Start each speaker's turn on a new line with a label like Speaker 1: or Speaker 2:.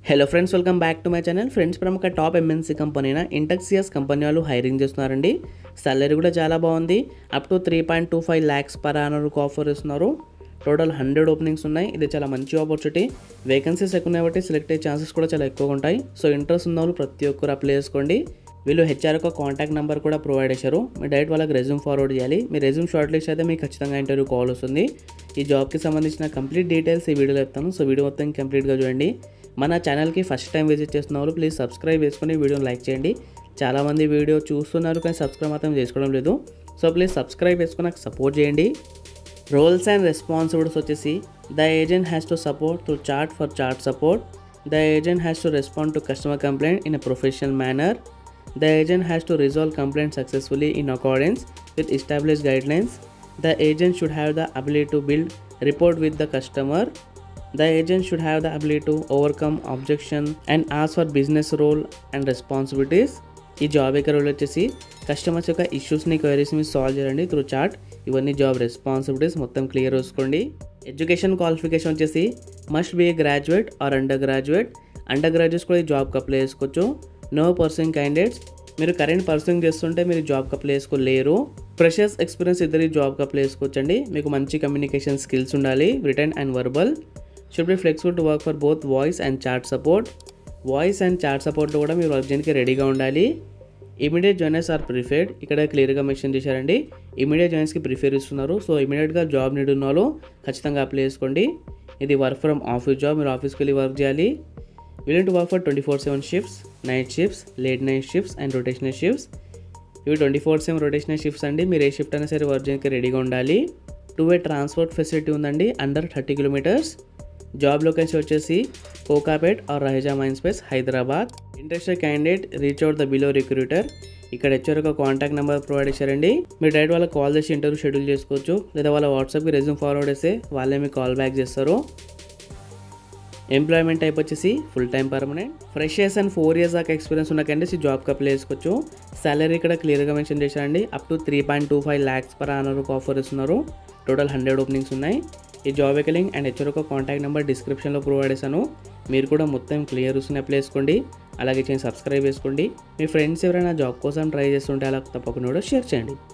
Speaker 1: Hello friends welcome back to my channel friends ప్రముఖ top MNC company అయిన ఇంటెక్సియస్ company వాళ్ళు హైరింగ్ చేస్తున్నారండి సాలరీ కూడా చాలా బాగుంది up to three point two five lakhs per ఆనర్కు ఆఫర్ ఇస్తున్నారు టోటల్ హండ్రెడ్ ఓపెనింగ్స్ ఉన్నాయి ఇది చాలా మంచి ఆపర్చునిటీ వేకెన్సీస్ ఎక్కువ ఉన్నాయి కాబట్టి సెలెక్ట్ అయ్యే ఛాన్సెస్ కూడా చాలా ఎక్కువగా ఉంటాయి సో ఇంట్రెస్ట్ ఉన్న వాళ్ళు ప్రతి ఒక్కరు అప్లై చేసుకోండి వీళ్ళు హెచ్ఆర్ ఒక కాంటాక్ట్ నెంబర్ కూడా ప్రొవైడ్ చేశారు మీరు డైరెక్ట్ వాళ్ళకి రెజ్యూమ్ ఫార్వర్డ్ చేయాలి మీ రెజ్యూమ్ షార్ట్ లిస్ట్ అయితే మీకు ఖచ్చితంగా ఇంటర్వ్యూ కాల్ వస్తుంది ఈ జాబ్కి సంబంధించిన కంప్లీట్ డీటెయిల్స్ ఈ వీడియోలో చెప్తాను సో వీడియో మొత్తం కంప్లీట్గా చూడండి మన ఛానల్కి ఫస్ట్ టైం విజిట్ చేస్తున్న వాళ్ళు ప్లీజ్ సబ్స్క్రైబ్ చేసుకొని వీడియోని లైక్ చేయండి చాలామంది వీడియో చూస్తున్నారు కానీ సబ్స్క్రైబ్ మాత్రం చేసుకోవడం లేదు సో ప్లీజ్ సబ్స్క్రైబ్ చేసుకొని నాకు సపోర్ట్ చేయండి రోల్స్ అండ్ రెస్పాన్సిబిలిటీస్ వచ్చేసి the agent has to support to chat for chat support the agent has to respond to customer complaint in a professional manner The agent has to resolve complaints successfully in accordance with established guidelines. The agent should have the ability to build report with the customer. The agent should have the ability to overcome objection and ask for business role and responsibilities. ఈ job యొక్క role వచ్చేసి customers యొక్క ఇష్యూస్ని క్వైరీస్ని solve చేయండి through chat ఇవన్నీ job responsibilities మొత్తం clear చూసుకోండి ఎడ్యుకేషన్ క్వాలిఫికేషన్ వచ్చేసి must be a graduate or undergraduate undergraduates కూడా ఈ జాబ్కి అప్లై చేసుకోవచ్చు నో పర్సన్ క్యాండిడేట్స్ మీరు కరెంట్ పర్సన్ చేస్తుంటే మీరు జాబ్కి అప్లై చేసుకోలేరు ఫ్రెషర్స్ ఎక్స్పీరియన్స్ ఇద్దరు జాబ్కి అప్లై చేసుకోవచ్చండి మీకు మంచి కమ్యూనికేషన్ స్కిల్స్ ఉండాలి written and verbal should be flexible to work for both voice and chat support voice and chat సపోర్ట్లో కూడా మీరు వర్క్ చేయడానికి రెడీగా ఉండాలి ఇమీడియట్ జాయినర్స్ ఆర్ ప్రిఫేర్డ్ ఇక్కడ క్లియర్గా మెన్షన్ చేశారండి ఇమీడియట్ జాయినర్స్కి ప్రిఫేర్ ఇస్తున్నారు సో ఇమీడియట్గా జాబ్ నీడ్ ఉన్న వాళ్ళు ఖచ్చితంగా అప్లై చేసుకోండి ఇది వర్క్ ఫ్రమ్ ఆఫీస్ జాబ్ మీరు ఆఫీస్కి వెళ్ళి వర్క్ చేయాలి willing to work for twenty four seven shifts night shifts late night shifts and rotational shifts ఇవి twenty four seven rotational shifts అండి మీరు ఏ షిఫ్ట్ అయినా సరే వర్క్ చేయడానికి రెడీగా ఉండాలి టూ వే ట్రాన్స్పోర్ట్ ఫెసిలిటీ ఉందండి under thirty kilometres job location వచ్చేసి Kokapet R Raheja Mindspace Hyderabad interested candidate reach out the below recruiter ఇక్కడ హెచ్ఆర్ ఒక కాంటాక్ట్ నెంబర్ ప్రొవైడ్ చేశారండి మీరు డైరెక్ట్ వాళ్ళకి కాల్ చేసి ఇంటర్వ్యూ షెడ్యూల్ చేసుకోవచ్చు లేదా వాళ్ళ వాట్సాప్కి రెజ్యూమ్ ఫార్వర్డ్ చేస్తే వాళ్ళే మీకు కాల్ బ్యాక్ చేస్తారు ఎంప్లాయ్మెంట్ టైప్ వచ్చేసి full time permanent freshers and four years దాకా ఎక్స్పీరియన్స్ ఉన్న క్యాండిడేట్స్ ఈ జాబ్కి అప్లై చేసుకోవచ్చు సాలరీ ఇక్కడ క్లియర్గా మెన్షన్ చేశారండి up to three point two five lakhs per ఆనర్కు ఆఫర్ ఇస్తున్నారు టోటల్ హండ్రెడ్ ఓపెనింగ్స్ ఉన్నాయి ఈ జాబ్ యొక్క లింక్ అండ్ హెచ్ఆర్ ఒక కాంటాక్ట్ నెంబర్ డిస్క్రిప్షన్లో ప్రొవైడ్ చేశాను మీరు కూడా మొత్తం క్లియర్ చూసుకుని అప్లై చేసుకోండి అలాగే చేసి సబ్స్క్రైబ్ చేసుకోండి మీ ఫ్రెండ్స్ ఎవరైనా జాబ్ కోసం ట్రై చేస్తుంటే అలా తప్పకుండా కూడా షేర్ చేయండి